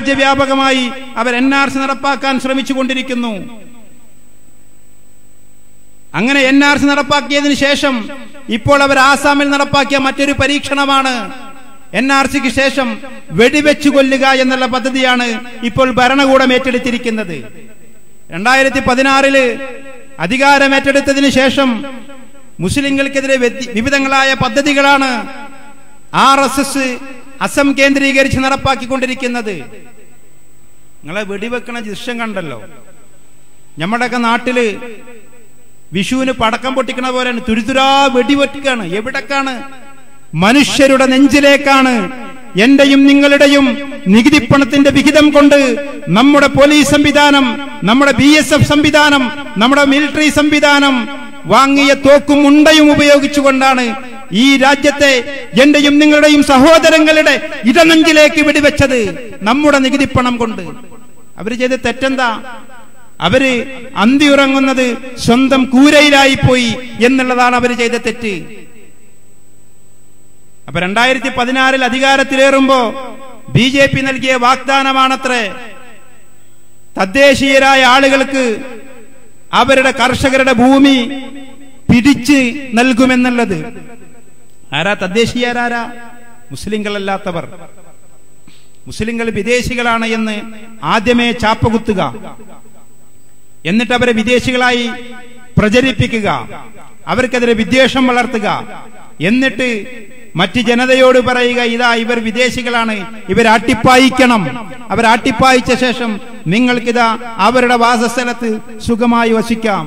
രാജ്യവ്യാപകമായി അവർ N R C നടപ്പാക്കാൻ ശ്രമിച്ചുകൊണ്ടിരിക്കുന്നു അങ്ങനെ എൻ ആർ സി നടപ്പാക്കിയതിനു ശേഷം ഇപ്പോൾ അവർ ആസാമിൽ നടപ്പാക്കിയ മറ്റൊരു പരീക്ഷണമാണ് എൻ ആർ സിക്ക് ശേഷം വെടിവെച്ചു കൊല്ലുക എന്നുള്ള പദ്ധതിയാണ് ഇപ്പോൾ ഭരണകൂടം ഏറ്റെടുത്തിരിക്കുന്നത് രണ്ടായിരത്തി പതിനാറില് അധികാരം ഏറ്റെടുത്തതിന് ശേഷം മുസ്ലിങ്ങൾക്കെതിരെ വ്യതി- വിവിധങ്ങളായ പദ്ധതികളാണ് ആർ എസ് എസ് അസം കേന്ദ്രീകരിച്ച് നടപ്പാക്കിക്കൊണ്ടിരിക്കുന്നത് നിങ്ങളെ വെടിവെക്കണ ദൃശ്യം കണ്ടല്ലോ നമ്മുടെയൊക്കെ നാട്ടില് വിഷുവിന് പടക്കം പൊട്ടിക്കണ പോലെയാണ് തുരുതുരാ വെടിവെക്കുകയാണ് എവിടേക്കാണ് മനുഷ്യരുടെ നെഞ്ചിലേക്കാണ് എന്റെയും നിങ്ങളുടെയും നികുതിപ്പണത്തിന്റെ വിഹിതം കൊണ്ട് നമ്മുടെ പോലീസ് സംവിധാനം നമ്മുടെ ബി എസ് എഫ് സംവിധാനം നമ്മുടെ മിലിറ്ററി സംവിധാനം വാങ്ങിയ തോക്കും ഉണ്ടയും ഉപയോഗിച്ചുകൊണ്ടാണ് ഈ രാജ്യത്തെ എന്റെയും നിങ്ങളുടെയും സഹോദരങ്ങളുടെ ഇടനെഞ്ചിലേക്ക് വെടിവെച്ചത് നമ്മുടെ നികുതിപ്പണം കൊണ്ട് അവര് ചെയ്ത തെറ്റെന്താ അവര് അന്തിയുറങ്ങുന്നത് സ്വന്തം കൂരയിലായി പോയി എന്നുള്ളതാണ് അവർ ചെയ്ത തെറ്റ് അപ്പൊ രണ്ടായിരത്തി പതിനാറിൽ അധികാരത്തിലേറുമ്പോ ബി ജെ പി നൽകിയ വാഗ്ദാനമാണത്രേ തദ്ദേശീയരായ ആളുകൾക്ക് അവരുടെ കർഷകരുടെ ഭൂമി പിടിച്ച് നൽകുമെന്നുള്ളത് ആരാ തദ്ദേശീയരാരാ മുസ്ലിങ്ങളല്ലാത്തവർ മുസ്ലിങ്ങൾ വിദേശികളാണ് എന്ന് ആദ്യമേ ചാപ്പകുത്തുക എന്നിട്ട് അവരെ വിദേശികളായി പ്രചരിപ്പിക്കുക അവർക്കെതിരെ വിദ്വേഷം വളർത്തുക എന്നിട്ട് മറ്റ് ജനതയോട് പറയുക ഇതാ ഇവർ വിദേശികളാണ് ഇവർ അട്ടിപ്പായിക്കണം അവർ അട്ടിപ്പായിച്ച ശേഷം നിങ്ങൾക്കിതാ അവരുടെ വാസസ്ഥലത്ത് സുഖമായി വസിക്കാം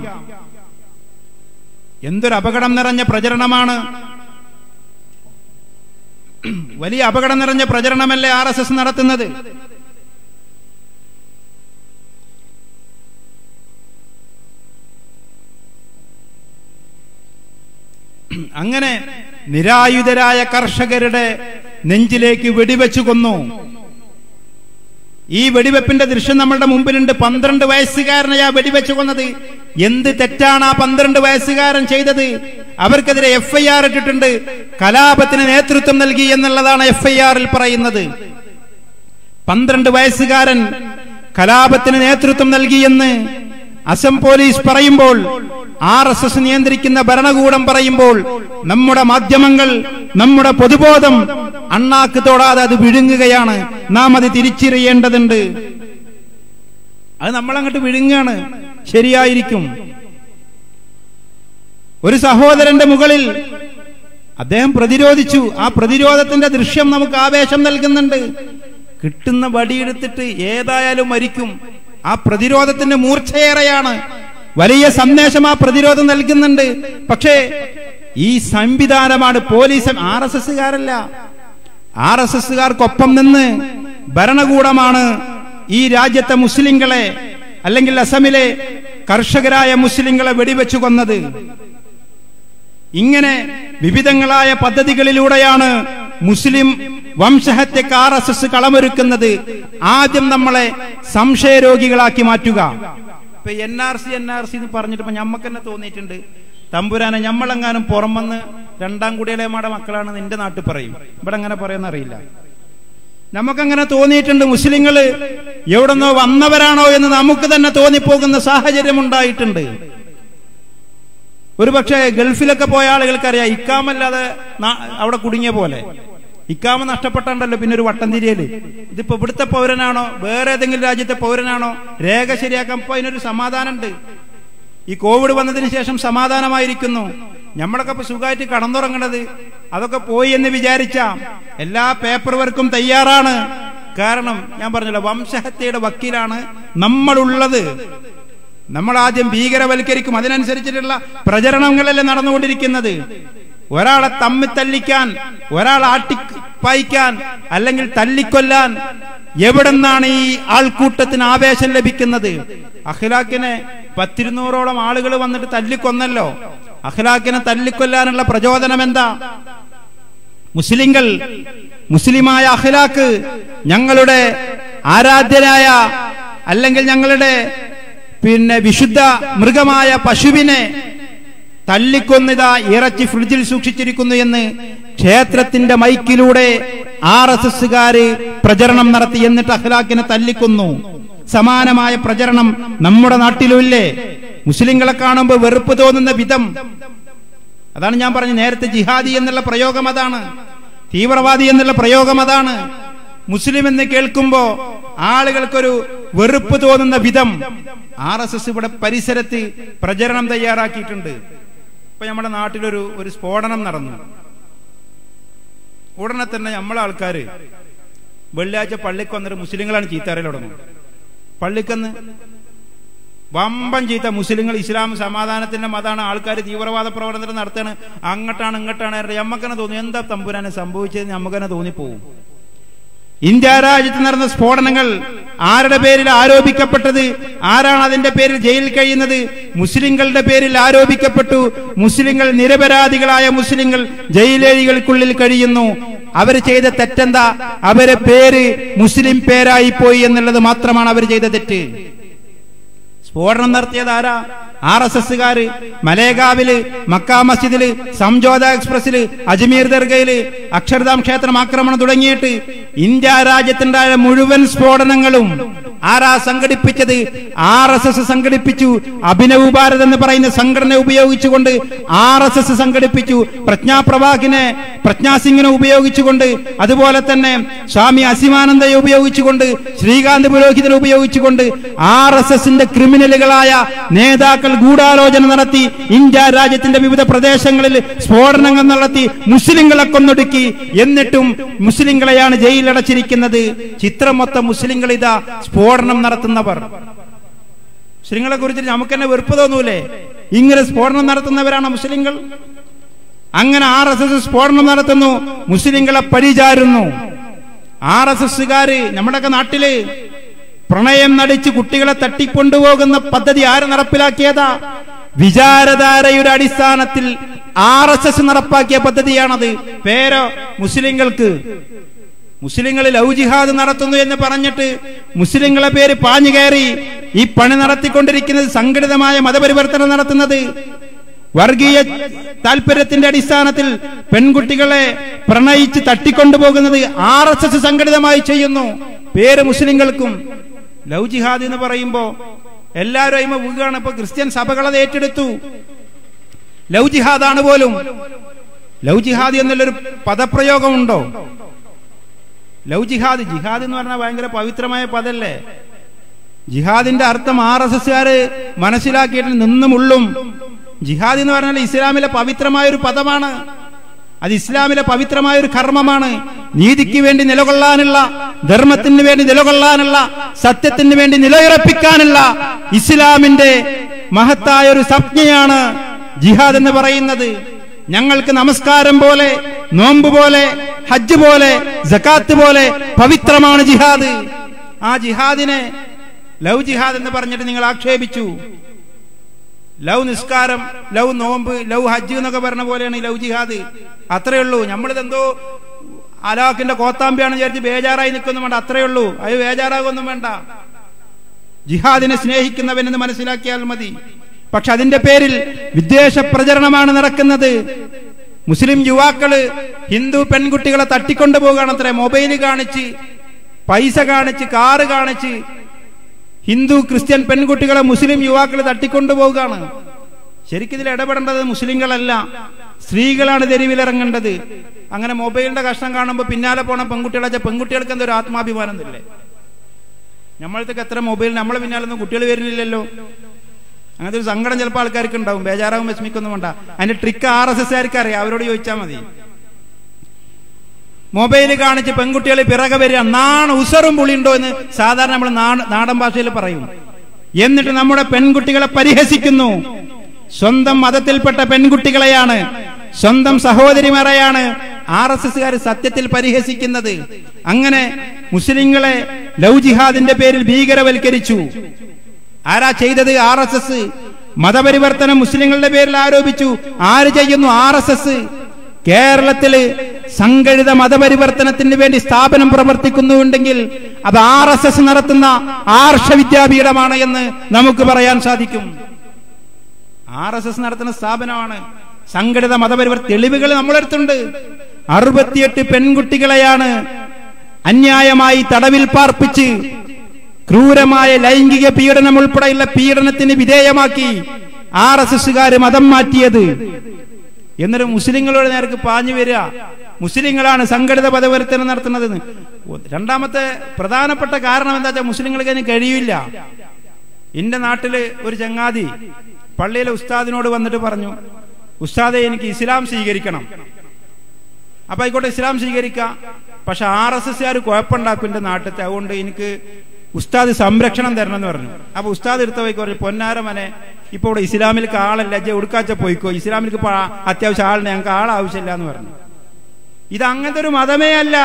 എന്തൊരു അപകടം നിറഞ്ഞ പ്രചരണമാണ് വലിയ അപകടം നിറഞ്ഞ പ്രചരണമല്ലേ ആർ എസ് എസ് നടത്തുന്നത് അങ്ങനെ നിരായുധരായ കർഷകരുടെ നെഞ്ചിലേക്ക് വെടിവെച്ചു കൊന്നു ഈ വെടിവെപ്പിന്റെ ദൃശ്യം നമ്മളുടെ മുമ്പിലുണ്ട് പന്ത്രണ്ട് വയസ്സുകാരനെ ആ വെടിവെച്ചു കൊന്നത് എന്ത് തെറ്റാണ് ആ പന്ത്രണ്ട് വയസ്സുകാരൻ ചെയ്തത് അവർക്കെതിരെ എഫ് ഐ ആർ ഇട്ടിട്ടുണ്ട് കലാപത്തിന് നേതൃത്വം നൽകി എന്നുള്ളതാണ് എഫ് ഐ ആറിൽ പറയുന്നത് പന്ത്രണ്ട് വയസ്സുകാരൻ കലാപത്തിന് നേതൃത്വം നൽകിയെന്ന് അസം പോലീസ് പറയുമ്പോൾ ആർ എസ് എസ് നിയന്ത്രിക്കുന്ന ഭരണകൂടം പറയുമ്പോൾ നമ്മുടെ മാധ്യമങ്ങൾ നമ്മുടെ പൊതുബോധം അണ്ണാക്ക് തൊടാതെ അത് വിഴുങ്ങുകയാണ് നാം അത് തിരിച്ചറിയേണ്ടതുണ്ട് അത് നമ്മളങ്ങോട്ട് വിഴുങ്ങാണ് ശരിയായിരിക്കും ഒരു സഹോദരന്റെ മുകളിൽ അദ്ദേഹം പ്രതിരോധിച്ചു ആ പ്രതിരോധത്തിന്റെ ദൃശ്യം നമുക്ക് ആവേശം നൽകുന്നുണ്ട് കിട്ടുന്ന വടിയെടുത്തിട്ട് ഏതായാലും മരിക്കും ആ പ്രതിരോധത്തിന്റെ മൂർച്ചയേറെയാണ് വലിയ സന്ദേശം ആ പ്രതിരോധം നൽകുന്നുണ്ട് പക്ഷേ ഈ സംവിധാനമാണ് പോലീസ് ആർ എസ് എസ്സുകാരല്ല ആർ എസ് എസ്സുകാർക്കൊപ്പം നിന്ന് ഭരണകൂടമാണ് ഈ രാജ്യത്തെ മുസ്ലിങ്ങളെ അല്ലെങ്കിൽ അസമിലെ കർഷകരായ മുസ്ലിങ്ങളെ വെടിവെച്ചു കൊന്നത് ഇങ്ങനെ വിവിധങ്ങളായ പദ്ധതികളിലൂടെയാണ് മുസ്ലിം വംശഹത്യക്ക് ആർ എസ് എസ് കളമൊരുക്കുന്നത് ആദ്യം നമ്മളെ സംശയരോഗികളാക്കി മാറ്റുക ഇപ്പൊ N R C N R C എന്ന് പറഞ്ഞിട്ട് ഇപ്പൊ ഞമ്മക്ക് തന്നെ തോന്നിയിട്ടുണ്ട് തമ്പുരാനെ ഞമ്മളെങ്ങാനും പുറം വന്ന് രണ്ടാം കുടിയിലേമാടെ മക്കളാണ് നിന്റെ നാട്ടിൽ പറയും ഇവിടെ അങ്ങനെ പറയുന്ന അറിയില്ല നമുക്കങ്ങനെ തോന്നിയിട്ടുണ്ട് മുസ്ലിങ്ങൾ എവിടെന്നോ വന്നവരാണോ എന്ന് നമുക്ക് തന്നെ തോന്നിപ്പോകുന്ന സാഹചര്യം ഉണ്ടായിട്ടുണ്ട് ഒരുപക്ഷെ ഗൾഫിലൊക്കെ പോയ ആളുകൾക്കറിയാം ഇക്കാമല്ലാതെ നാ- അവിടെ കുടുങ്ങിയ പോലെ ഇക്കാമ നഷ്ടപ്പെട്ടുണ്ടല്ലോ പിന്നെ ഒരു വട്ടം തിരിയല് ഇതിപ്പോ ഇവിടുത്തെ പൗരനാണോ വേറെ ഏതെങ്കിലും രാജ്യത്തെ പൗരനാണോ രേഖ ശരിയാക്കാൻ ഇപ്പൊ അതിനൊരു സമാധാനമുണ്ട് ഈ കോവിഡ് വന്നതിന് ശേഷം സമാധാനമായിരിക്കുന്നു നമ്മളൊക്കെ ഇപ്പൊ സുഖമായിട്ട് കടന്നുറങ്ങണത് അതൊക്കെ പോയി എന്ന് വിചാരിച്ച എല്ലാ പേപ്പർ വർക്കും തയ്യാറാണ് കാരണം ഞാൻ പറഞ്ഞല്ലോ വംശഹത്യയുടെ വക്കീലാണ് നമ്മളുള്ളത് നമ്മൾ ആദ്യം ഭീകരവൽക്കരിക്കും അതിനനുസരിച്ചിട്ടുള്ള പ്രചരണങ്ങളല്ലേ നടന്നുകൊണ്ടിരിക്കുന്നത് ഒരാളെ തമ്മി തല്ലിക്കാൻ ഒരാളെ ആട്ടിപ്പായിക്കാൻ അല്ലെങ്കിൽ തല്ലിക്കൊല്ലാൻ എവിടെന്നാണ് ഈ ആൾക്കൂട്ടത്തിന് ആവേശം ലഭിക്കുന്നത് അഖിലാക്കിനെ പത്തിരുന്നൂറോളം ആളുകൾ വന്നിട്ട് തല്ലിക്കൊന്നല്ലോ അഖിലാക്കിനെ തല്ലിക്കൊല്ലാനുള്ള പ്രചോദനം എന്താ മുസ്ലിങ്ങൾ മുസ്ലിമായ അഖിലാക്ക് ഞങ്ങളുടെ ആരാധ്യനായ അല്ലെങ്കിൽ ഞങ്ങളുടെ പിന്നെ വിശുദ്ധ മൃഗമായ പശുവിനെ തല്ലിക്കൊന്നിതാ ഇറച്ചി ഫ്രിഡ്ജിൽ സൂക്ഷിച്ചിരിക്കുന്നു എന്ന് ക്ഷേത്രത്തിന്റെ മൈക്കിലൂടെ ആർ എസ് എസുകാര് പ്രചരണം നടത്തി എന്നിട്ട് അഖ്ലാഖിനെ തല്ലിക്കൊന്നു സമാനമായ പ്രചരണം നമ്മുടെ നാട്ടിലുമില്ലേ മുസ്ലിങ്ങളെ കാണുമ്പോൾ വെറുപ്പ് തോന്നുന്ന വിധം അതാണ് ഞാൻ പറഞ്ഞത് നേരത്തെ ജിഹാദി എന്നുള്ള പ്രയോഗം അതാണ് തീവ്രവാദി എന്നുള്ള പ്രയോഗം അതാണ് മുസ്ലിം എന്ന് കേൾക്കുമ്പോ ആളുകൾക്കൊരു വെറുപ്പ് തോന്നുന്ന വിധം ആർ എസ് എസ് ഇവിടെ പരിസരത്ത് പ്രചരണം തയ്യാറാക്കിയിട്ടുണ്ട് ഇപ്പൊ നമ്മുടെ നാട്ടിലൊരു ഒരു സ്ഫോടനം നടന്നു ഉടനെ തന്നെ നമ്മളെ ആൾക്കാര് വെള്ളിയാഴ്ച പള്ളിക്ക് വന്നിട്ട് മുസ്ലിങ്ങളാണ് ചീത്തറിയിൽ തുടങ്ങും പള്ളിക്കന്ന് വമ്പൻ ചീത്ത മുസ്ലിങ്ങൾ ഇസ്ലാം സമാധാനത്തിന്റെ മതാണ് ആൾക്കാർ തീവ്രവാദ പ്രവർത്തനം നടത്താണ് അങ്ങോട്ടാണ് ഇങ്ങോട്ടാണ് നമ്മക്കനെ തോന്നി എന്താ തമ്പുരാനെ സംഭവിച്ചത് നമുക്കനെ തോന്നിപ്പോവും ഇന്ത്യ രാജ്യത്ത് നടന്ന സ്ഫോടനങ്ങൾ ആരുടെ പേരിൽ ആരോപിക്കപ്പെട്ടത് ആരാണ് അതിന്റെ പേരിൽ ജയിലിൽ കഴിയുന്നത് മുസ്ലിങ്ങളുടെ പേരിൽ ആരോപിക്കപ്പെട്ടു മുസ്ലിങ്ങൾ നിരപരാധികളായ മുസ്ലിങ്ങൾ ജയിലേഴികൾക്കുള്ളിൽ കഴിയുന്നു അവർ ചെയ്ത തെറ്റെന്താ അവരെ പേര് മുസ്ലിം പേരായി പോയി എന്നുള്ളത് മാത്രമാണ് അവർ ചെയ്ത തെറ്റ് സ്ഫോടനം നടത്തിയത് ആരാ ആർ എസ് എസുകാര് മലേഗാവില് മക്കാ മസ്ജിദില് സംജോത എക്സ്പ്രസില് അജ്മീർ ദർഗയില് അക്ഷർധാം ക്ഷേത്രം ആക്രമണം തുടങ്ങിയിട്ട് ഇന്ത്യ രാജ്യത്തുണ്ടായ മുഴുവൻ സ്ഫോടനങ്ങളും ആരാ സംഘടിപ്പിച്ചത് ആർ എസ് എസ് സംഘടിപ്പിച്ചു അഭിനവ് ഭാരത് എന്ന് പറയുന്ന സംഘടന ഉപയോഗിച്ചുകൊണ്ട് ആർ എസ് എസ് സംഘടിപ്പിച്ചു പ്രജ്ഞാപ്രവാഹിനെ പ്രജ്ഞാസിംഗിനെ ഉപയോഗിച്ചുകൊണ്ട് അതുപോലെ തന്നെ സ്വാമി അസിമാനന്ദയെ ഉപയോഗിച്ചുകൊണ്ട് ശ്രീകാന്ത് പുരോഹിതനെ ഉപയോഗിച്ചുകൊണ്ട് ആർ എസ് എസിന്റെ ക്രിമിനലുകളായ നേതാക്കൾ ഗൂഢാലോചന നടത്തി ഇന്ത്യ രാജ്യത്തിന്റെ വിവിധ പ്രദേശങ്ങളിൽ സ്ഫോടനങ്ങൾ നടത്തി മുസ്ലിങ്ങളെ കൊന്നൊടുക്കി എന്നിട്ടും മുസ്ലിങ്ങളെയാണ് ജയിലിലടച്ചിരിക്കുന്നത് ചിത്രം മൊത്തം മുസ്ലിങ്ങൾ ഇതാ സ്ഫോടനം നടത്തുന്നവർ മുസ്ലിങ്ങളെ കുറിച്ച് നമുക്ക് തന്നെ വെറുപ്പ് തോന്നൂലേ ഇങ്ങനെ സ്ഫോടനം നടത്തുന്നവരാണ് മുസ്ലിങ്ങൾ അങ്ങനെ ആർ എസ് എസ് സ്ഫോടനം നടത്തുന്നു മുസ്ലിങ്ങളെ പരിചാരുന്നു ആർ എസ് എസുകാര് നമ്മുടെയൊക്കെ നാട്ടില് പ്രണയം നടിച്ച് കുട്ടികളെ തട്ടിക്കൊണ്ടുപോകുന്ന പദ്ധതി ആര് നടപ്പിലാക്കിയതാ വിചാരധാരയുടെ അടിസ്ഥാനത്തിൽ ആർ എസ് എസ് നടപ്പാക്കിയ പദ്ധതിയാണത് പേരോ മുസ്ലിങ്ങൾക്ക് മുസ്ലിങ്ങൾ ലവ് ജിഹാദ് നടത്തുന്നു എന്ന് പറഞ്ഞിട്ട് മുസ്ലിങ്ങളെ പേര് പാഞ്ഞു കയറി ഈ പണി നടത്തിക്കൊണ്ടിരിക്കുന്നത് സംഘടിതമായ മതപരിവർത്തനം നടത്തുന്നത് വർഗീയ താല്പര്യത്തിന്റെ അടിസ്ഥാനത്തിൽ പെൺകുട്ടികളെ പ്രണയിച്ച് തട്ടിക്കൊണ്ടുപോകുന്നത് ആർ എസ് എസ് സംഘടിതമായി ചെയ്യുന്നു പേര് മുസ്ലിങ്ങൾക്കും ലവ് ജിഹാദ് എന്ന് പറയുമ്പോ എല്ലാവരും അയിമ വീഴുകയാണ് ഇപ്പൊ ക്രിസ്ത്യൻ സഭകളത് ഏറ്റെടുത്തു ലവ് ജിഹാദാണ് പോലും ലവ് ജിഹാദ് എന്നുള്ളൊരു പദപ്രയോഗമുണ്ടോ ലവ് ജിഹാദ് ജിഹാദ് എന്ന് പറഞ്ഞാൽ ഭയങ്കര പവിത്രമായ പദല്ലേ ജിഹാദിന്റെ അർത്ഥം ആർ എസ് എസ്കാര് മനസ്സിലാക്കിയിട്ട് നിന്നുമുള്ളും ജിഹാദ് എന്ന് പറഞ്ഞാൽ ഇസ്ലാമിലെ പവിത്രമായ ഒരു പദമാണ് അത് ഇസ്ലാമിലെ പവിത്രമായ ഒരു കർമ്മമാണ് നീതിക്ക് വേണ്ടി നിലകൊള്ളാനുള്ള ധർമ്മത്തിന് വേണ്ടി നിലകൊള്ളാനുള്ള സത്യത്തിന് വേണ്ടി നിലയുറപ്പിക്കാനുള്ള ഇസ്ലാമിന്റെ മഹത്തായ ഒരു സംജ്ഞയാണ് ജിഹാദ് എന്ന് പറയുന്നത് ഞങ്ങൾക്ക് നമസ്കാരം പോലെ നോമ്പ് പോലെ ഹജ്ജ് പോലെ ജക്കാത്ത് പോലെ പവിത്രമാണ് ജിഹാദ് ആ ജിഹാദിനെ ലവ് ജിഹാദ് എന്ന് പറഞ്ഞിട്ട് നിങ്ങൾ ആക്ഷേപിച്ചു ലവ് നിസ്കാരം ലവ് നോമ്പ് ലവ് ഹജ്ജ് എന്നൊക്കെ പറഞ്ഞ പോലെയാണ് ഈ ലവ് ജിഹാദ് അത്രേ ഉള്ളൂ നമ്മളിതെന്തോ അലാഖിന്റെ കോത്താമ്പിയാണെന്ന് വിചാരിച്ച് ബേജാറായി നിൽക്കൊന്നും വേണ്ട അത്രേ ഉള്ളൂ അത് ബേജാറാകൊന്നും വേണ്ട ജിഹാദിനെ സ്നേഹിക്കുന്നവനെന്ന് മനസ്സിലാക്കിയാൽ മതി പക്ഷെ അതിന്റെ പേരിൽ വിദ്വേഷ പ്രചരണമാണ് നടക്കുന്നത് മുസ്ലിം യുവാക്കള് ഹിന്ദു പെൺകുട്ടികളെ തട്ടിക്കൊണ്ടു പോകുകയാണത്രേ മൊബൈൽ കാണിച്ച് പൈസ കാണിച്ച് കാറ് കാണിച്ച് ഹിന്ദു ക്രിസ്ത്യൻ പെൺകുട്ടികളെ മുസ്ലിം യുവാക്കൾ തട്ടിക്കൊണ്ടുപോവുകയാണ് ശരിക്കും ഇതിൽ ഇടപെടേണ്ടത് മുസ്ലിങ്ങളല്ല സ്ത്രീകളാണ് തെരുവിലിറങ്ങേണ്ടത് അങ്ങനെ മൊബൈലിന്റെ കഷ്ണം കാണുമ്പോൾ പിന്നാലെ പോണ പെൺകുട്ടികളെ പെൺകുട്ടികൾക്ക് എന്തൊരു ആത്മാഭിമാനം ഇല്ലേ നമ്മളത്തേക്ക് എത്ര മൊബൈൽ നമ്മളെ പിന്നാലൊന്നും കുട്ടികൾ വരുന്നില്ലല്ലോ അങ്ങനത്തെ ഒരു സങ്കടം ചിലപ്പോൾ ആൾക്കാർക്ക് ഉണ്ടാവും ബേജാറാവും വിഷമിക്കൊന്നും വേണ്ട അതിന്റെ ട്രിക്ക് ആർ എസ് എസ്കാർക്ക് അറിയാം അവരോട് ചോദിച്ചാൽ മതി മൊബൈൽ കാണിച്ച് പെൺകുട്ടികൾ പിറകെ വരിക നാണ് ഉസറും പുളിയുണ്ടോ എന്ന് സാധാരണ നമ്മൾ നാടൻ ഭാഷയിൽ പറയും എന്നിട്ട് നമ്മുടെ പെൺകുട്ടികളെ പരിഹസിക്കുന്നു സ്വന്തം മതത്തിൽപ്പെട്ട പെൺകുട്ടികളെയാണ് സ്വന്തം സഹോദരിമാരെയാണ് ആർ എസ് എസ്കാർ സത്യത്തിൽ പരിഹസിക്കുന്നത് അങ്ങനെ മുസ്ലിങ്ങളെ ലവ് ജിഹാദിന്റെ പേരിൽ ഭീകരവൽക്കരിച്ചു ആരാ ചെയ്തത് ആർ എസ് എസ് മതപരിവർത്തനം മുസ്ലിങ്ങളുടെ പേരിൽ ആരോപിച്ചു ആര് ചെയ്യുന്നു ആർ എസ് എസ് കേരളത്തില് സംഘടിത മതപരിവർത്തനത്തിന് വേണ്ടി സ്ഥാപനം പ്രവർത്തിക്കുന്നുണ്ടെങ്കിൽ അത് ആർ എസ് എസ് നടത്തുന്ന ആർഷ വിദ്യാപീഠമാണ് എന്ന് നമുക്ക് പറയാൻ സാധിക്കും ആർ എസ് എസ് നടത്തുന്ന സ്ഥാപനമാണ് സംഘടിത മതപരിവർത്തന തെളിവുകൾ നമ്മളെടുത്തുണ്ട് അറുപത്തിയെട്ട് പെൺകുട്ടികളെയാണ് അന്യായമായി തടവിൽ പാർപ്പിച്ച് ക്രൂരമായ ലൈംഗിക പീഡനം ഉൾപ്പെടെയുള്ള പീഡനത്തിന് വിധേയമാക്കി ആർ എസ് എസുകാര് മതം മാറ്റിയത് എന്നിട്ട് മുസ്ലിങ്ങളുടെ നേർക്ക് പാഞ്ഞു വരിക മുസ്ലിങ്ങളാണ് സംഘടിത പദപരിവർത്തനം നടത്തുന്നത് രണ്ടാമത്തെ പ്രധാനപ്പെട്ട കാരണം എന്താ വെച്ചാൽ മുസ്ലിങ്ങൾക്ക് അതിന് കഴിയില്ല എന്റെ നാട്ടില് ഒരു ചങ്ങാതി പള്ളിയിലെ ഉസ്താദിനോട് വന്നിട്ട് പറഞ്ഞു ഉസ്താദെ എനിക്ക് ഇസ്ലാം സ്വീകരിക്കണം അപ്പൊ ആയിക്കോട്ടെ ഇസ്ലാം സ്വീകരിക്കാം പക്ഷെ ആർ എസ് എസ്കാർ കുഴപ്പമുണ്ടാക്കും എന്റെ നാട്ടിലത്തെ അതുകൊണ്ട് എനിക്ക് ഉസ്താദ് സംരക്ഷണം തരണം എന്ന് പറഞ്ഞു അപ്പൊ ഉസ്താദ് എടുത്ത പോയിക്കോ പറഞ്ഞു പൊന്നാരമനെ ഇപ്പൊ ഇവിടെ ഇസ്ലാമിലേക്ക് ആളല്ല ജെ ഉടുക്കാച്ച പോയിക്കോ ഇസ്ലാമിലേക്ക് ഇപ്പൊ ആ- അത്യാവശ്യം ആളിനെ ഞങ്ങൾക്ക് ആൾ ആവശ്യമില്ല എന്ന് പറഞ്ഞു ഇത് അങ്ങനത്തെ ഒരു മതമേ അല്ല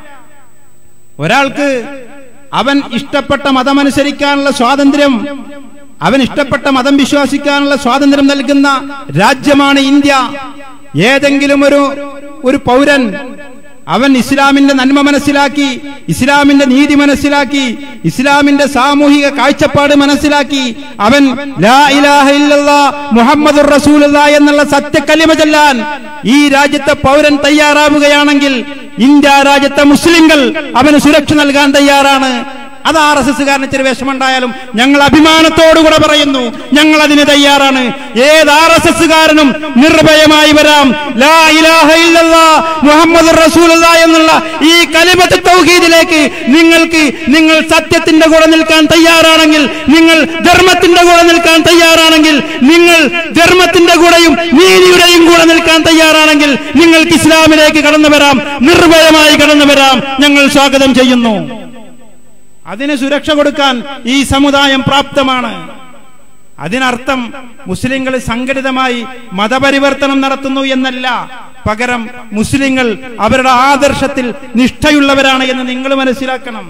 ഒരാൾക്ക് അവൻ ഇഷ്ടപ്പെട്ട മതമനുസരിക്കാനുള്ള സ്വാതന്ത്ര്യം അവൻ ഇഷ്ടപ്പെട്ട മതം വിശ്വസിക്കാനുള്ള സ്വാതന്ത്ര്യം നൽകുന്ന രാജ്യമാണ് ഇന്ത്യ ഏതെങ്കിലും ഒരു ഒരു പൗരൻ അവൻ ഇസ്ലാമിന്റെ നന്മ മനസ്സിലാക്കി ഇസ്ലാമിന്റെ നീതി മനസ്സിലാക്കി ഇസ്ലാമിന്റെ സാമൂഹിക കാഴ്ചപ്പാട് മനസ്സിലാക്കി അവൻ ലാ ഇലാഹ ഇല്ലല്ലാ മുഹമ്മദുർ റസൂലുള്ള എന്നുള്ള സത്യക്കലിമ ചെല്ലാൻ ഈ രാജ്യത്തെ പൗരൻ തയ്യാറാവുകയാണെങ്കിൽ ഇന്ത്യ രാജ്യത്തെ മുസ്ലിങ്ങൾ അവന് സുരക്ഷ നൽകാൻ തയ്യാറാണ് അത് ആർ എസ് എസ്സുകാരന് ഇച്ചിരി വിഷമുണ്ടായാലും ഞങ്ങൾ അഭിമാനത്തോടുകൂടെ പറയുന്നു ഞങ്ങൾ അതിന് തയ്യാറാണ് ഏത് ആർ എസ് എസ്സുകാരനും നിർഭയമായി വരാം ലാ ഇലാഹ ഇല്ലല്ലാ മുഹമ്മദ് റസൂലുള്ള എന്നുള്ള ഈ കലിമത്ത് തൗഹീദിലേക്ക് നിങ്ങൾക്ക് നിങ്ങൾ സത്യത്തിന്റെ കൂടെ നിൽക്കാൻ തയ്യാറാണെങ്കിൽ നിങ്ങൾ ധർമ്മത്തിന്റെ കൂടെ നിൽക്കാൻ തയ്യാറാണെങ്കിൽ നിങ്ങൾ ധർമ്മത്തിന്റെ കൂടെയും നീതിയുടെയും കൂടെ നിൽക്കാൻ തയ്യാറാണെങ്കിൽ നിങ്ങൾക്ക് ഇസ്ലാമിലേക്ക് കടന്നു വരാം നിർഭയമായി കടന്നു വരാം ഞങ്ങൾ സ്വാഗതം ചെയ്യുന്നു അതിന് സുരക്ഷ കൊടുക്കാൻ ഈ സമുദായം പ്രാപ്തമാണ് അതിനർത്ഥം മുസ്ലിങ്ങൾ സംഘടിതമായി മതപരിവർത്തനം നടത്തുന്നു എന്നല്ല പകരം മുസ്ലിങ്ങൾ അവരുടെ ആദർശത്തിൽ നിഷ്ഠയുള്ളവരാണ് എന്ന് നിങ്ങൾ മനസ്സിലാക്കണം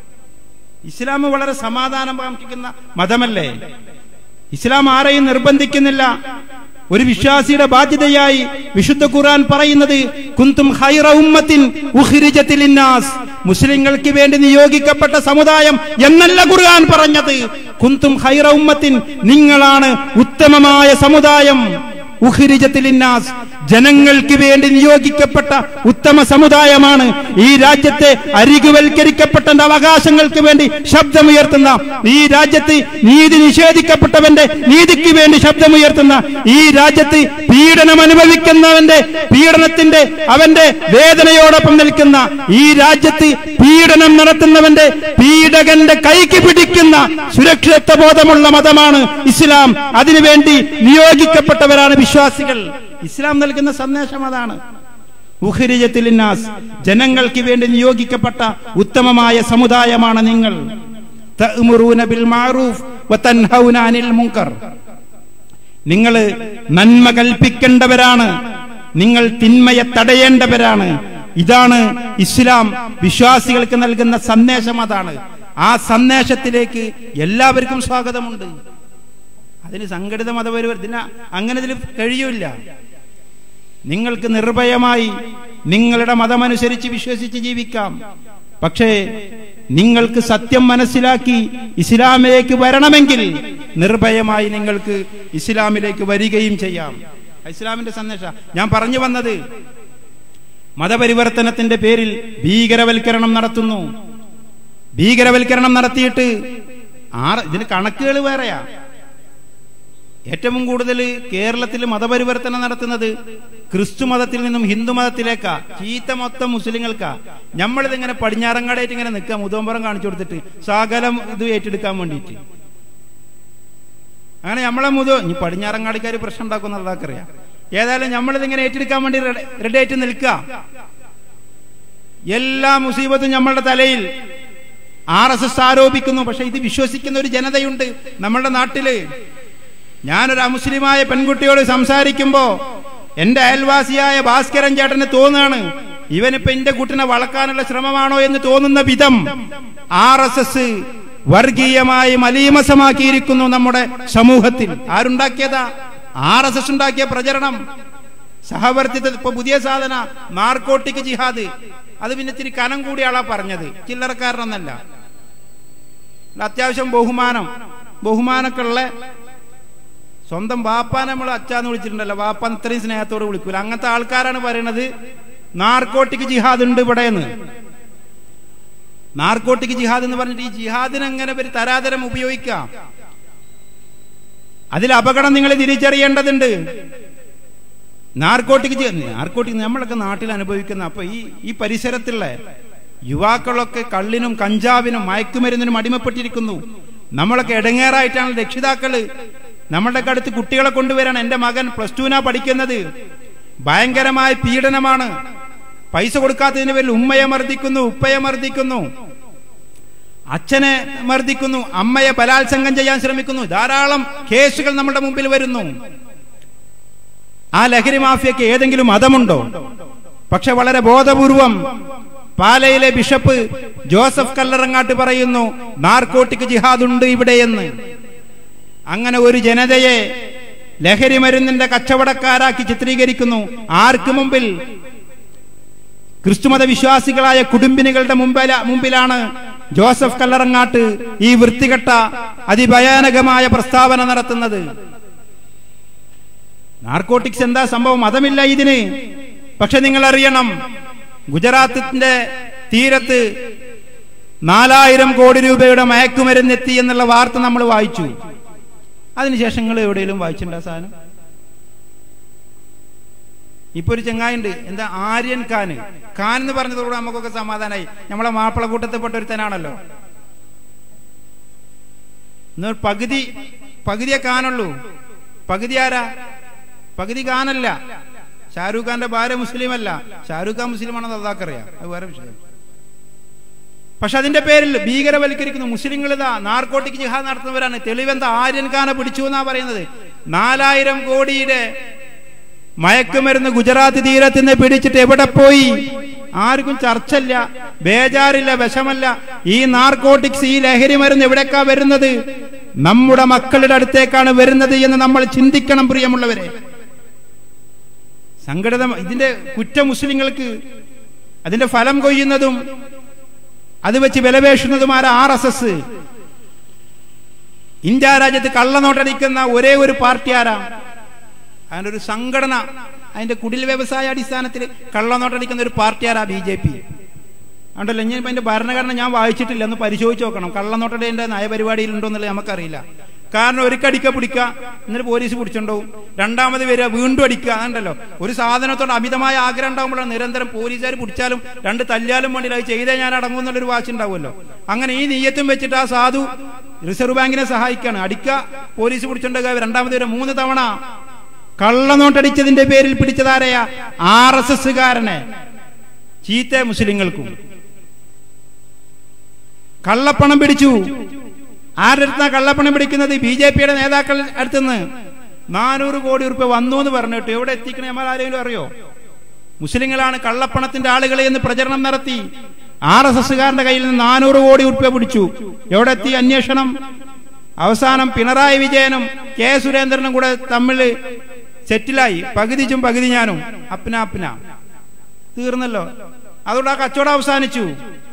ഇസ്ലാം വളരെ സമാധാനം കാണിക്കുന്ന മതമല്ലേ ഇസ്ലാം ആരെയും നിർബന്ധിക്കുന്നില്ല ഒരു വിശ്വാസിയുടെ ബാധ്യതയായി വിശുദ്ധ ഖുർആൻ പറയുന്നത് കുന്തും ഖൈറ ഉമ്മത്തിൻ ഉഖ്രിജത്തിൽ ഇന്നാസ് മുസ്ലിങ്ങൾക്ക് വേണ്ടി നിയോഗിക്കപ്പെട്ട സമുദായം എന്നല്ല ഖുർആൻ പറഞ്ഞത് കുന്തും ഖൈറ ഉമ്മത്തിൻ നിങ്ങളാണ് ഉത്തമമായ സമുദായം ഉഖ്രിജത്തിൽ ഇന്നാസ് ജനങ്ങൾക്ക് വേണ്ടി നിയോഗിക്കപ്പെട്ട ഉത്തമ സമുദായമാണ് ഈ രാജ്യത്തെ അരികുവൽക്കരിക്കപ്പെട്ട അവകാശങ്ങൾക്ക് വേണ്ടി ശബ്ദമുയർത്തുന്ന ഈ രാജ്യത്ത് നീതി നിഷേധിക്കപ്പെട്ടവന്റെ നീതിക്ക് വേണ്ടി ശബ്ദമുയർത്തുന്ന ഈ രാജ്യത്ത് പീഡനം അനുഭവിക്കുന്നവന്റെ പീഡനത്തിന്റെ അവന്റെ വേദനയോടൊപ്പം നിൽക്കുന്ന ഈ രാജ്യത്ത് പീഡനം നടത്തുന്നവന്റെ പീഡകന്റെ കൈക്ക് പിടിക്കുന്ന സുരക്ഷിതത്വ ബോധമുള്ള മതമാണ് ഇസ്ലാം അതിനുവേണ്ടി നിയോഗിക്കപ്പെട്ടവരാണ് വിശ്വാസികൾ ഇസ്ലാം നൽകുന്ന സന്ദേശം അതാണ് ഉഖ്രിജത്തിൽ ഇന്നാസ് ജനങ്ങൾക്ക് വേണ്ടി നിയോഗിക്കപ്പെട്ട ഉത്തമമായ സമുദായമാണ് നിങ്ങൾ തഅ്മുറൂന ബിൽ മഅറൂഫ് വതൻഹൗന അനിൽ മുൻകർ നിങ്ങൾ നന്മ കൽപ്പിക്കേണ്ടവരാണ് നിങ്ങൾ തിന്മയെ തടയേണ്ടവരാണ് ഇതാണ് ഇസ്ലാം വിശ്വാസികൾക്ക് നൽകുന്ന സന്ദേശം അതാണ് ആ സന്ദേശത്തിലേക്ക് എല്ലാവർക്കും സ്വാഗതമുണ്ട് അതിന് സംഘടിത മതപരിവർത്തന അങ്ങനെ ഇതിൽ കഴിയൂല നിങ്ങൾക്ക് നിർഭയമായി നിങ്ങളുടെ മതമനുസരിച്ച് വിശ്വസിച്ച് ജീവിക്കാം പക്ഷേ നിങ്ങൾക്ക് സത്യം മനസ്സിലാക്കി ഇസ്ലാമിലേക്ക് വരണമെങ്കിൽ നിർഭയമായി നിങ്ങൾക്ക് ഇസ്ലാമിലേക്ക് വരികയും ചെയ്യാം ഇസ്ലാമിന്റെ സന്ദേശം ഞാൻ പറഞ്ഞു വന്നത് മതപരിവർത്തനത്തിന്റെ പേരിൽ ഭീകരവൽക്കരണം നടത്തുന്നു ഭീകരവൽക്കരണം നടത്തിയിട്ട് ആറ് ഇതിന് കണക്കുകൾ വേറെയാ ഏറ്റവും കൂടുതൽ കേരളത്തിൽ മതപരിവർത്തനം നടത്തുന്നത് ക്രിസ്തു മതത്തിൽ നിന്നും ഹിന്ദു മതത്തിലേക്കാ ചീത്ത മൊത്തം മുസ്ലിങ്ങൾക്കാ നമ്മളിതിങ്ങനെ പടിഞ്ഞാറങ്ങാടായിട്ട് ഇങ്ങനെ നിൽക്കാം മുതമ്പറം കാണിച്ചു കൊടുത്തിട്ട് സകലം ഇത് ഏറ്റെടുക്കാൻ വേണ്ടിയിട്ട് അങ്ങനെ നമ്മളെ മുതൽ ഇനി പടിഞ്ഞാറങ്ങാടിക്കാർ പ്രശ്നം ഉണ്ടാക്കുന്ന അതാക്കറിയാം ഏതായാലും നമ്മളിതിങ്ങനെ ഏറ്റെടുക്കാൻ വേണ്ടി റെഡി ആയിട്ട് നിൽക്കുക എല്ലാ മുസീബത്തും നമ്മളുടെ തലയിൽ ആർ എസ് എസ് ആരോപിക്കുന്നു പക്ഷെ ഇത് വിശ്വസിക്കുന്ന ഒരു ജനതയുണ്ട് നമ്മളുടെ നാട്ടില് ഞാനൊരു അമുസ്ലിമായ പെൺകുട്ടിയോട് സംസാരിക്കുമ്പോ എന്റെ അയൽവാസിയായ ഭാസ്കരൻ ചേട്ടന് തോന്നുകയാണ് ഇവനിപ്പോ എന്റെ കുട്ടിനെ വളക്കാനുള്ള ശ്രമമാണോ എന്ന് തോന്നുന്ന വിധം ആർ എസ് എസ് വർഗീയമായി മലീമസമാക്കിയിരിക്കുന്നു നമ്മുടെ സമൂഹത്തിൽ ആരുണ്ടാക്കിയതാ ആർ എസ് എസ് ഉണ്ടാക്കിയ പ്രചരണം സഹവർത്തിത്വ ഇപ്പൊ പുതിയ സാധന നാർക്കോട്ടിക് ജിഹാദ് അത് പിന്നെ ഇത്തിരി കനം കൂടിയ ആളാ പറഞ്ഞത് ചില്ലറക്കാരനൊന്നല്ല അത്യാവശ്യം ബഹുമാനം ബഹുമാനമൊക്കെ ഉള്ള സ്വന്തം വാപ്പാനെ നമ്മൾ അച്ചാന്ന് വിളിച്ചിട്ടുണ്ടല്ലോ വാപ്പ ഇത്രയും സ്നേഹത്തോട് വിളിക്കൂല അങ്ങനത്തെ ആൾക്കാരാണ് പറയണത് നാർക്കോട്ടിക് ജിഹാദ് ഉണ്ട് ഇവിടെ എന്ന് നാർക്കോട്ടിക് ജിഹാദ് എന്ന് പറഞ്ഞിട്ട് ഈ ജിഹാദിന് എങ്ങനെ ഒരു തരാതരം ഉപയോഗിക്കാം അതിൽ അപകടം നിങ്ങൾ തിരിച്ചറിയേണ്ടതുണ്ട് നാർക്കോട്ടിക് നാർക്കോട്ടിക് നമ്മളൊക്കെ നാട്ടിൽ അനുഭവിക്കുന്ന അപ്പൊ ഈ ഈ പരിസരത്തുള്ള യുവാക്കളൊക്കെ കള്ളിനും കഞ്ചാവിനും മയക്കുമരുന്നിനും അടിമപ്പെട്ടിരിക്കുന്നു നമ്മളൊക്കെ ഇടങ്ങേറായിട്ടാണ് രക്ഷിതാക്കള് നമ്മളുടെ അടുത്ത് കുട്ടികളെ കൊണ്ടുവരാൻ എന്റെ മകൻ പ്ലസ് ടുവിനാ പഠിക്കുന്നത് ഭയങ്കരമായ പീഡനമാണ് പൈസ കൊടുക്കാത്തതിന് പേരിൽ ഉമ്മയെ മർദ്ദിക്കുന്നു ഉപ്പയെ മർദ്ദിക്കുന്നു അച്ഛനെ മർദ്ദിക്കുന്നു അമ്മയെ ബലാത്സംഗം ചെയ്യാൻ ശ്രമിക്കുന്നു ധാരാളം കേസുകൾ നമ്മുടെ മുമ്പിൽ വരുന്നു ആ ലഹരി മാഫിയക്ക് ഏതെങ്കിലും മതമുണ്ടോ പക്ഷെ വളരെ ബോധപൂർവം പാലയിലെ ബിഷപ്പ് ജോസഫ് കല്ലറങ്ങാട്ട് പറയുന്നു നാർക്കോട്ടിക് ജിഹാദ് ഉണ്ട് ഇവിടെയെന്ന് അങ്ങനെ ഒരു ജനതയെ ലഹരി മരുന്നിന്റെ കച്ചവടക്കാരാക്കി ചിത്രീകരിക്കുന്നു ആർക്ക് മുമ്പിൽ ക്രിസ്തുമത വിശ്വാസികളായ കുടുംബിനികളുടെ മുമ്പില മുമ്പിലാണ് ജോസഫ് കല്ലറങ്ങാട്ട് ഈ വൃത്തികെട്ട അതിഭയാനകമായ പ്രസ്താവന നടത്തുന്നത് നാർക്കോട്ടിക്സ് എന്താ സംഭവം മതമില്ല ഇതിന് പക്ഷെ നിങ്ങൾ അറിയണം ഗുജറാത്തിന്റെ തീരത്ത് നാലായിരം കോടി രൂപയുടെ മയക്കുമരുന്നെത്തി എന്നുള്ള വാർത്ത നമ്മൾ വായിച്ചു അതിനുശേഷം നിങ്ങൾ എവിടെയെങ്കിലും വായിച്ചിട്ടുണ്ടോ ആ സാധനം ഇപ്പൊ ഒരു ചെങ്ങായുണ്ട് എന്താ ആര്യൻ ഖാന് ഖാൻ എന്ന് പറഞ്ഞതോടെ നമുക്കൊക്കെ സമാധാനമായി നമ്മളെ മാപ്പിള കൂട്ടത്തിൽപ്പെട്ട ഒരുത്തനാണല്ലോ ഇന്ന് പകുതി പകുതിയെ ഖാനുള്ളൂ പകുതി ആരാ പകുതി ഖാനല്ല ഷാരൂഖ് ഖാന്റെ ഭാര്യ മുസ്ലിം അല്ല ഷാരൂഖ് ഖാൻ മുസ്ലിം ആണെന്ന് അതാക്കറിയാം അത് വേറെ വിഷയം പക്ഷെ അതിന്റെ പേരിൽ ഭീകരവൽക്കരിക്കുന്നു മുസ്ലിങ്ങൾ ഇതാ നാർക്കോട്ടിക് ജിഹാദ് നടത്തുന്നവരാണ് തെളിവെന്താ ആര്യൻ ഖാനെ പിടിച്ചു എന്നാ പറയുന്നത് നാലായിരം കോടിയുടെ മയക്കുമരുന്ന് ഗുജറാത്ത് തീരത്ത് നിന്ന് പിടിച്ചിട്ട് എവിടെ പോയി ആർക്കും ചർച്ചല്ല ബേജാറില്ല വിഷമല്ല ഈ നാർക്കോട്ടിക്സ് ഈ ലഹരി മരുന്ന് എവിടേക്കാ വരുന്നത് നമ്മുടെ മക്കളുടെ അടുത്തേക്കാണ് വരുന്നത് എന്ന് നമ്മൾ ചിന്തിക്കണം പ്രിയമുള്ളവരെ സംഘടിത ഇതിന്റെ കുറ്റ മുസ്ലിങ്ങൾക്ക് അതിന്റെ ഫലം കൊയ്യുന്നതും അത് വെച്ച് വിലപേശുന്നതുമാര ആർ എസ് എസ് ഇന്ത്യ രാജ്യത്ത് കള്ളനോട്ടടിക്കുന്ന ഒരേ ഒരു പാർട്ടി ആരാ അതിന്റെ ഒരു സംഘടന അതിന്റെ കുടിൽ വ്യവസായ അടിസ്ഥാനത്തിൽ കള്ളനോട്ടടിക്കുന്ന ഒരു പാർട്ടി ആരാ ബി ജെ പി അതുകൊണ്ടല്ലോ ഇനി അതിന്റെ ഭരണഘടന ഞാൻ വായിച്ചിട്ടില്ല ഒന്ന് പരിശോധിച്ച് നോക്കണം കള്ളനോട്ടടിന്റെ നയപരിപാടിയിൽ ഉണ്ടോ എന്നുള്ളത് നമുക്കറിയില്ല കാരണം ഒരിക്കടിക്ക പിടിക്കുക എന്നിട്ട് പോലീസ് പിടിച്ചുണ്ടാവും രണ്ടാമത് വരിക വീണ്ടും അടിക്കുക അതുണ്ടല്ലോ ഒരു സാധനത്തോട് അമിതമായ ആഗ്രഹം ഉണ്ടാകുമ്പോഴാണ് നിരന്തരം പോലീസുകാർ പിടിച്ചാലും രണ്ട് തല്ലിയാലും വേണ്ടിയിട്ട് അത് ചെയ്തേ ഞാൻ അടങ്ങും എന്നുള്ളൊരു വാശി ഉണ്ടാവുമല്ലോ അങ്ങനെ ഈ നീയത്തും വെച്ചിട്ട് ആ സാധു റിസർവ് ബാങ്കിനെ സഹായിക്കാണ് അടിക്കുക പോലീസ് പിടിച്ചുണ്ടാകുക രണ്ടാമത് വരെ മൂന്ന് തവണ കള്ളനോട്ടടിച്ചതിന്റെ പേരിൽ പിടിച്ചതാരയാ ആർ എസ് എസ്സുകാരനെ ചീത്ത മുസ്ലിങ്ങൾക്കും കള്ളപ്പണം പിടിച്ചു ആരുടെ അടുത്താ കള്ളപ്പണം പിടിക്കുന്നത് ബി ജെ പിയുടെ നേതാക്കൾ അടുത്തുനിന്ന് നാനൂറ് കോടി ഉറുപ്പ്യ വന്നു എന്ന് പറഞ്ഞിട്ട് എവിടെ എത്തിക്കണേ നമ്മൾ ആരെങ്കിലും അറിയോ മുസ്ലിങ്ങളാണ് കള്ളപ്പണത്തിന്റെ ആളുകളെ എന്ന് പ്രചരണം നടത്തി ആർ എസ് എസ്സുകാരന്റെ കയ്യിൽ നിന്ന് നാനൂറ് കോടി ഉറുപ്പ്യ പിടിച്ചു എവിടെ എത്തി അന്വേഷണം അവസാനം പിണറായി വിജയനും കെ സുരേന്ദ്രനും കൂടെ തമ്മിൽ സെറ്റിലായി പകുതിച്ചും പകുതി ഞാനും അപ്പന അപ്പന തീർന്നല്ലോ അതുകൊണ്ട് ആ കച്ചവടം അവസാനിച്ചു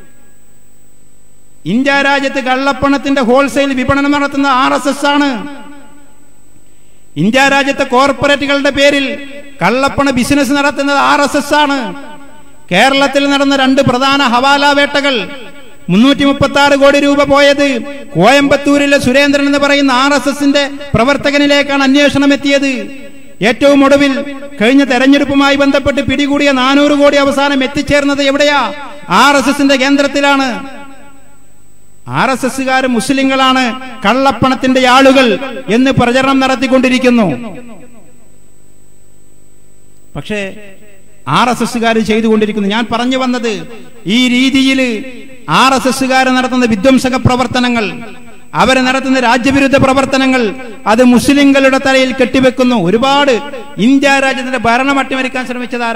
ഇന്ത്യ രാജ്യത്ത് കള്ളപ്പണത്തിന്റെ ഹോൾസെയിൽ വിപണനം നടത്തുന്ന ആർ എസ് എസ് ആണ് ഇന്ത്യ രാജ്യത്തെ കോർപ്പറേറ്റുകളുടെ പേരിൽ കള്ളപ്പണ ബിസിനസ് നടത്തുന്നത് ആർ എസ് എസ് ആണ് കേരളത്തിൽ നടന്ന രണ്ട് പ്രധാന ഹവാല വേട്ടകൾ മുന്നൂറ്റി മുപ്പത്തി ആറ് കോടി രൂപ പോയത് കോയമ്പത്തൂരിലെ സുരേന്ദ്രൻ എന്ന് പറയുന്ന ആർ എസ് എസിന്റെ പ്രവർത്തകനിലേക്കാണ് അന്വേഷണം എത്തിയത് ഏറ്റവും ഒടുവിൽ കഴിഞ്ഞ തെരഞ്ഞെടുപ്പുമായി ബന്ധപ്പെട്ട് പിടികൂടിയ നാനൂറ് കോടി അവസാനം എത്തിച്ചേർന്നത് എവിടെയാ ആർ എസ് എസിന്റെ കേന്ദ്രത്തിലാണ് ആർ എസ് എസുകാർ മുസ്ലിങ്ങളാണ് കള്ളപ്പണത്തിന്റെ ആളുകൾ എന്ന് പ്രചരണം നടത്തിക്കൊണ്ടിരിക്കുന്നു പക്ഷേ ആർ എസ് എസുകാർ ചെയ്തുകൊണ്ടിരിക്കുന്നു ഞാൻ പറഞ്ഞു വന്നത് ഈ രീതിയിൽ ആർ എസ് എസുകാർ നടത്തുന്ന വിധ്വംസക പ്രവർത്തനങ്ങൾ അവർ നടത്തുന്ന രാജ്യവിരുദ്ധ പ്രവർത്തനങ്ങൾ അത് മുസ്ലിങ്ങളുടെ തലയിൽ കെട്ടിവെക്കുന്നു ഒരുപാട് ഇന്ത്യ രാജ്യത്തിന്റെ ഭരണം അട്ടിമറിക്കാൻ ശ്രമിച്ചത്